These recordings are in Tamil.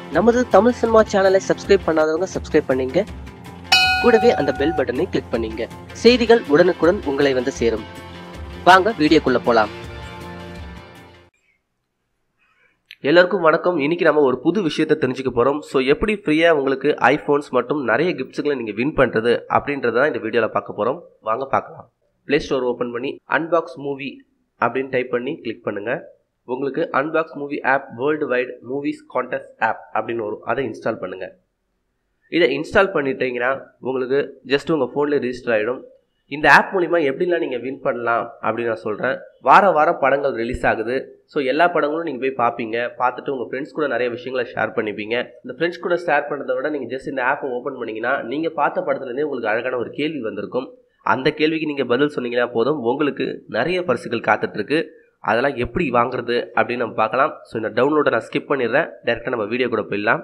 நமது தமிழ் சினிமா சேனலை சப்ஸ்கிரைப் பண்ணாதவங்க சப்ஸ்கிரைப் பண்ணீங்க கூடவே அந்த பெல் பட்டனை கிளிக் பண்ணீங்க செய்திகள் உடனுக்குடன் உங்களை வந்து சேரும் வாங்க வீடியோக்குள்ள போலாம் எல்லாருக்கும் வணக்கம் இன்னைக்கு நம்ம ஒரு புது விஷயத்தை தெரிஞ்சுக்க போகிறோம் ஸோ எப்படி ஃப்ரீயாக உங்களுக்கு ஐஃபோன்ஸ் மற்றும் நிறைய கிஃப்ட்ஸுகளை நீங்கள் வின் பண்ணுறது அப்படின்றத தான் இந்த வீடியோவில் பார்க்க போகிறோம் வாங்க பார்க்கலாம் ப்ளே ஸ்டோர் ஓப்பன் பண்ணி அன்பாக்ஸ் மூவி அப்படின்னு டைப் பண்ணி கிளிக் பண்ணுங்கள் உங்களுக்கு unbox movie app world wide movies contest app அப்படின்னு வரும் அதை இன்ஸ்டால் பண்ணுங்கள் இதை இன்ஸ்டால் பண்ணிட்டீங்கன்னா உங்களுக்கு ஜஸ்ட் உங்கள் ஃபோனில் ரிஜிஸ்டர் ஆகிடும் இந்த ஆப் மூலிமா எப்படிலாம் நீங்கள் வின் பண்ணலாம் அப்படின்னு நான் சொல்கிறேன் வார வாரம் படங்கள் ரிலீஸ் ஆகுது ஸோ எல்லா படங்களும் நீங்கள் போய் பார்ப்பீங்க பார்த்துட்டு உங்கள் ஃப்ரெண்ட்ஸ் கூட நிறைய விஷயங்களை ஷேர் பண்ணிப்பீங்க இந்த ஃப்ரெண்ட்ஸ் கூட ஷேர் பண்ணுறதை விட நீங்கள் ஜஸ்ட் இந்த ஆப்பை ஓப்பன் பண்ணிங்கன்னா நீங்கள் பார்த்த படத்துலேருந்தே உங்களுக்கு அழகான ஒரு கேள்வி வந்திருக்கும் அந்த கேள்விக்கு நீங்கள் பதில் சொன்னீங்கன்னா போதும் உங்களுக்கு நிறைய பரிசுகள் காத்துட்ருக்கு அதெல்லாம் எப்படி வாங்குறது அப்படின்னு நம்ம பார்க்கலாம் ஸோ இந்த டவுன்லோடை நான் ஸ்கிப் பண்ணிடுறேன் டேரெக்டாக நம்ம வீடியோ கூட போயிடலாம்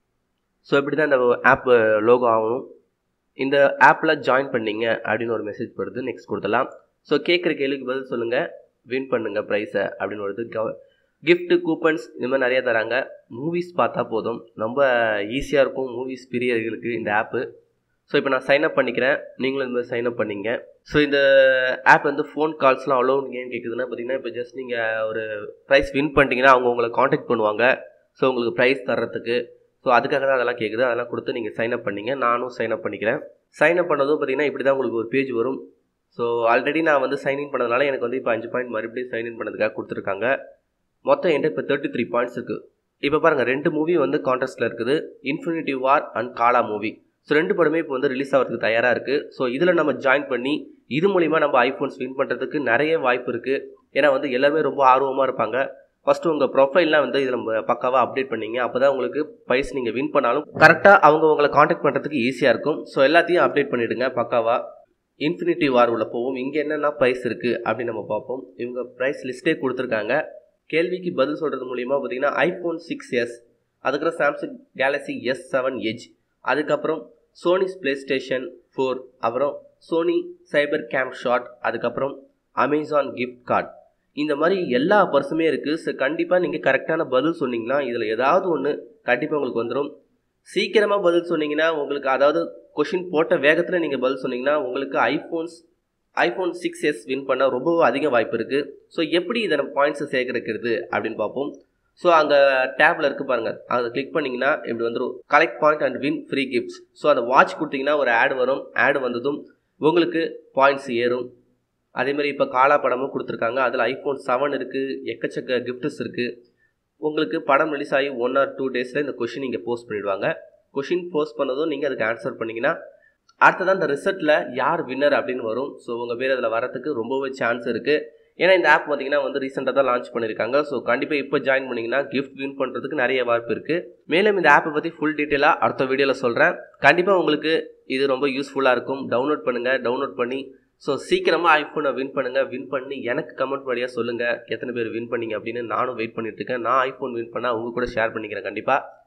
ஸோ இப்படி தான் இந்த ஆப் லோகோ ஆகணும் இந்த ஆப்பில் ஜாயின் பண்ணீங்க அப்படின்னு ஒரு மெசேஜ் வருது நெக்ஸ்ட் கொடுத்துலாம் ஸோ கேட்குற கேள்விக்கு பதில் சொல்லுங்கள் வின் பண்ணுங்கள் ப்ரைஸை அப்படின்னு வருது கிஃப்ட்டு கூப்பன்ஸ் இந்த மாதிரி நிறைய தராங்க மூவிஸ் பார்த்தா போதும் ரொம்ப ஈஸியாக இருக்கும் மூவிஸ் பிரியர்களுக்கு இந்த ஆப்பு ஸோ இப்போ நான் சைன் அப் பண்ணிக்கிறேன் நீங்களும் இந்த மாதிரி சைன் அப் பண்ணிங்க ஸோ இந்த ஆப் வந்து ஃபோன் கால்ஸ்லாம் அவ்வளோ ஏன் கேட்குதுன்னா பார்த்தீங்கன்னா இப்போ ஜஸ்ட் நீங்கள் ஒரு ப்ரைஸ் வின் பண்ணிட்டீங்கன்னா அவங்க உங்களை காண்டாக்ட் பண்ணுவாங்க ஸோ உங்களுக்கு ப்ரைஸ் தர்றதுக்கு ஸோ அதுக்காக தான் அதெல்லாம் கேட்குது அதெல்லாம் கொடுத்து நீங்கள் சைன் அப் பண்ணிங்க நானும் சைன் அப் பண்ணிக்கிறேன் சைன் அப் பண்ணதும் பார்த்தீங்கன்னா இப்படி தான் உங்களுக்கு ஒரு பேஜ் வரும் ஸோ ஆல்ரெடி நான் வந்து சைன்இன் பண்ணதுனால எனக்கு வந்து இப்போ அஞ்சு பாயிண்ட் மறுபடியும் சைன்இன் பண்ணதுக்காக கொடுத்துருக்காங்க மொத்தம் என்கிட்ட இப்போ தேர்ட்டி த்ரீ பாயிண்ட்ஸ் இருக்குது இப்போ பாருங்கள் ரெண்டு மூவி வந்து கான்டெஸ்ட்டில் இருக்குது infinity war and Kaala movie so ரெண்டு படமே இப்போ வந்து ரிலீஸ் ஆகிறதுக்கு தயாராக இருக்குது ஸோ இதில் நம்ம ஜாயின் பண்ணி இது மூலிமா நம்ம ஐஃபோன்ஸ் வின் பண்ணுறதுக்கு நிறைய வாய்ப்பு இருக்குது ஏன்னா வந்து எல்லாருமே ரொம்ப ஆர்வமாக இருப்பாங்க ஃபஸ்ட்டு உங்கள் ப்ரொஃபைல்லாம் வந்து இதில் நம்ம பக்காவாக அப்டேட் பண்ணீங்க அப்போ தான் உங்களுக்கு ப்ரைஸ் நீங்கள் வின் பண்ணாலும் கரெக்டாக அவங்க உங்களை காண்டாக்ட் பண்ணுறதுக்கு ஈஸியாக இருக்கும் ஸோ எல்லாத்தையும் அப்டேட் பண்ணிவிடுங்க பக்காவாக இன்ஃபினிட்டி வார் உள்ள போவோம் இங்கே என்னென்ன ப்ரைஸ் இருக்குது அப்படின்னு நம்ம பார்ப்போம் இவங்க ப்ரைஸ் லிஸ்ட்டே கொடுத்துருக்காங்க கேள்விக்கு பதில் சொல்கிறது மூலிமா பார்த்தீங்கன்னா ஐஃபோன் சிக்ஸ் எஸ் அதுக்கப்புறம் Samsung Galaxy S seven edge அதுக்கப்புறம் சோனிஸ் ப்ளே ஸ்டேஷன் ஃபோர் அப்புறம் சோனி சைபர் கேம் ஷாட் அதுக்கப்புறம் அமேசான் கிஃப்ட் கார்டு இந்த மாதிரி எல்லா பர்ஸுமே இருக்குது ஸோ கண்டிப்பாக நீங்கள் கரெக்டான பதில் சொன்னீங்கன்னா இதில் ஏதாவது ஒன்று கண்டிப்பாக உங்களுக்கு வந்துடும் சீக்கிரமாக பதில் சொன்னீங்கன்னா உங்களுக்கு அதாவது கொஷின் போட்ட வேகத்தில் நீங்கள் பதில் சொன்னீங்கன்னா உங்களுக்கு iPhones iPhone six S win பண்ண ரொம்பவும் அதிக வாய்ப்பு இருக்குது ஸோ எப்படி இதை நம்ம பாயிண்ட்ஸை சேகரிக்கிறது அப்படின்னு பார்ப்போம் ஸோ அங்கே டேப்பில் இருக்குது பாருங்கள் அதை கிளிக் பண்ணிங்கன்னா இப்படி வந்துடும் collect point and win free gifts so அந்த வாட்ச் கொடுத்தீங்கன்னா ஒரு ஆடு வரும் ஆடு வந்ததும் உங்களுக்கு பாயிண்ட்ஸ் ஏறும் அதேமாதிரி இப்போ காலா படமும் கொடுத்துருக்காங்க அதில் ஐஃபோன் செவன் இருக்குது எக்கச்சக்க கிஃப்ட்ஸ் இருக்குது உங்களுக்கு படம் ரிலீஸ் ஆகி ஒன் ஆர் டூ டேஸில் இந்த கொஷின் இங்கே போஸ்ட் பண்ணிவிடுவாங்க கொஷின் போஸ்ட் பண்ணதும் நீங்கள் அதுக்கு ஆன்சர் பண்ணிங்கன்னா அடுத்ததான் இந்த ரிசல்ட்டில் யார் வின்னர் அப்படின்னு வரும் ஸோ உங்கள் பேர் அதில் வரத்துக்கு ரொம்பவே சான்ஸ் இருக்குது ஏன்னா இந்த ஆப் பார்த்தீங்கன்னா வந்து ரீசெண்டாக தான் லான்ச் பண்ணியிருக்காங்க ஸோ கண்டிப்பாக இப்போ ஜாயின் பண்ணிங்கன்னா கிஃப்ட் வின் பண்ணுறதுக்கு நிறைய வாய்ப்பு இருக்குது மேலும் இந்த ஆப்பை பற்றி ஃபுல் டீட்டெயிலாக அடுத்த வீடியோவில் சொல்கிறேன் கண்டிப்பாக உங்களுக்கு இது ரொம்ப யூஸ்ஃபுல்லாக இருக்கும் டவுன்லோட் பண்ணுங்கள் டவுன்லோட் பண்ணி ஸோ சீக்கிரமாக ஐஃபோனை வின் பண்ணுங்கள் வின் பண்ணி எனக்கு கமெண்ட் வழியாக சொல்லுங்கள் எத்தனை பேர் வின் பண்ணீங்க அப்படின்னு நானும் வெயிட் பண்ணிட்டு இருக்கேன் நான் ஐஃபோன் வின் பண்ணால் உங்கள் கூட ஷேர் பண்ணிக்கிறேன் கண்டிப்பாக